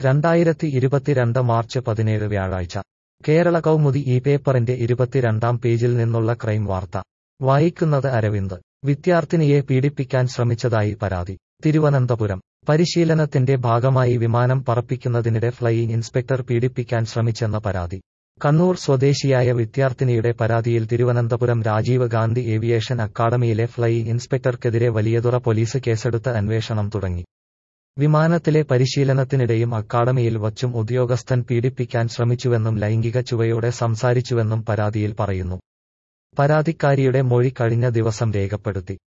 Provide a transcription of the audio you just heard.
രണ്ടായിരത്തി ഇരുപത്തിരണ്ട് മാർച്ച് പതിനേഴ് വ്യാഴാഴ്ച കേരള കൗമുദി ഈ പേപ്പറിന്റെ ഇരുപത്തിരണ്ടാം പേജിൽ നിന്നുള്ള ക്രൈം വാർത്ത വായിക്കുന്നത് അരവിന്ദ് വിദ്യാർത്ഥിനിയെ പീഡിപ്പിക്കാൻ ശ്രമിച്ചതായി പരാതി തിരുവനന്തപുരം പരിശീലനത്തിന്റെ ഭാഗമായി വിമാനം പറപ്പിക്കുന്നതിനിടെ ഫ്ലൈയിംഗ് ഇൻസ്പെക്ടർ പീഡിപ്പിക്കാൻ ശ്രമിച്ചെന്ന പരാതി കണ്ണൂർ സ്വദേശിയായ വിദ്യാർത്ഥിനിയുടെ പരാതിയിൽ Thiruvananthapuram Rajiv Gandhi aviation academy flying ഇൻസ്പെക്ടർക്കെതിരെ വലിയതുറ പോലീസ് കേസെടുത്ത് അന്വേഷണം തുടങ്ങി വിമാനത്തിലെ പരിശീലനത്തിനിടെയും അക്കാദമിയിൽ വച്ചും ഉദ്യോഗസ്ഥൻ പീഡിപ്പിക്കാൻ ശ്രമിച്ചുവെന്നും ലൈംഗിക ചുവയോടെ സംസാരിച്ചുവെന്നും പരാതിയിൽ പറയുന്നു പരാതിക്കാരിയുടെ മൊഴി കഴിഞ്ഞ ദിവസം രേഖപ്പെടുത്തി